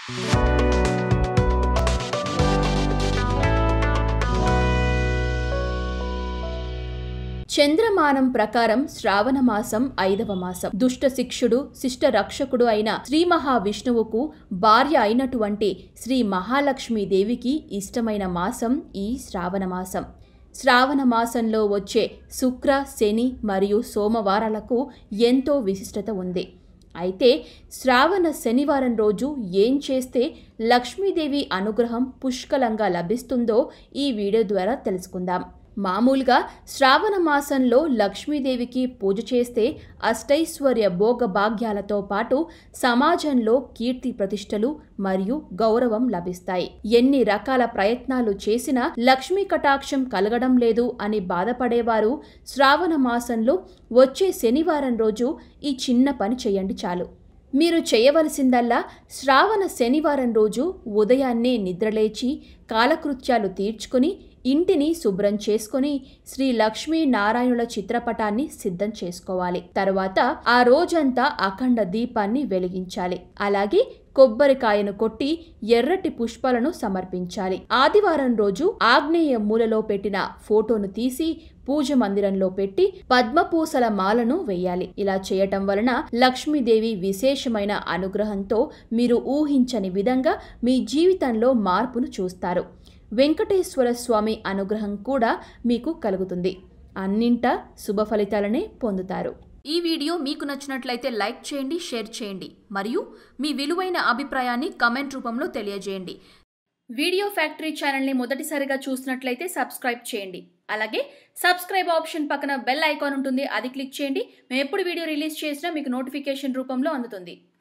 చంద్రమానం ప్రకారం శ్రావణ మాసం ఐదవ మాసం దుష్ట శిక్షుడు శిష్ట రక్షకుడు అయిన శ్రీ మహావిష్ణువుకు భార్య అయినటువంటి శ్రీ మహాలక్ష్మీదేవికి ఇష్టమైన మాసం ఈ శ్రావణ మాసం శ్రావణ మాసంలో వచ్చే శుక్ర శని మరియు సోమవారాలకు ఎంతో విశిష్టత ఉంది అయితే శ్రావణ శనివారం రోజు ఏం చేస్తే లక్ష్మీదేవి అనుగ్రహం పుష్కలంగా లభిస్తుందో ఈ వీడియో ద్వారా తెలుసుకుందాం మామూలుగా శ్రావణ మాసంలో లక్ష్మీదేవికి పూజ చేస్తే అష్టైశ్వర్య భోగ భాగ్యాలతో పాటు సమాజంలో కీర్తి ప్రతిష్టలు మరియు గౌరవం లభిస్తాయి ఎన్ని రకాల ప్రయత్నాలు చేసినా లక్ష్మీ కటాక్షం కలగడం లేదు అని బాధపడేవారు శ్రావణ మాసంలో వచ్చే శనివారం రోజు ఈ చిన్న పని చేయండి చాలు మీరు చేయవలసిందల్లా శ్రావణ శనివారం రోజు ఉదయాన్నే నిద్రలేచి కాలకృత్యాలు తీర్చుకుని ఇంటిని శుభ్రం చేసుకుని శ్రీ లక్ష్మీ నారాయణుల చిత్రపటాన్ని సిద్ధం చేసుకోవాలి తర్వాత ఆ రోజంతా అఖండ దీపాన్ని వెలిగించాలి అలాగే కొబ్బరికాయను కొట్టి ఎర్రటి పుష్పాలను సమర్పించాలి ఆదివారం రోజు ఆగ్నేయ మూలలో పెట్టిన ఫోటోను తీసి పూజ మందిరంలో పెట్టి పద్మపూసల మాలను వేయాలి ఇలా చేయటం వలన లక్ష్మీదేవి విశేషమైన అనుగ్రహంతో మీరు ఊహించని విధంగా మీ జీవితంలో మార్పును చూస్తారు వెంకటేశ్వర స్వామి అనుగ్రహం కూడా మీకు కలుగుతుంది అన్నింటా శుభ ఫలితాలనే పొందుతారు ఈ వీడియో మీకు నచ్చినట్లయితే లైక్ చేయండి షేర్ చేయండి మరియు మీ విలువైన అభిప్రాయాన్ని కమెంట్ రూపంలో తెలియజేయండి వీడియో ఫ్యాక్టరీ ఛానల్ని మొదటిసారిగా చూసినట్లయితే సబ్స్క్రైబ్ చేయండి అలాగే సబ్స్క్రైబ్ ఆప్షన్ పక్కన బెల్ ఐకాన్ ఉంటుంది అది క్లిక్ చేయండి మేము ఎప్పుడు వీడియో రిలీజ్ చేసినా మీకు నోటిఫికేషన్ రూపంలో అందుతుంది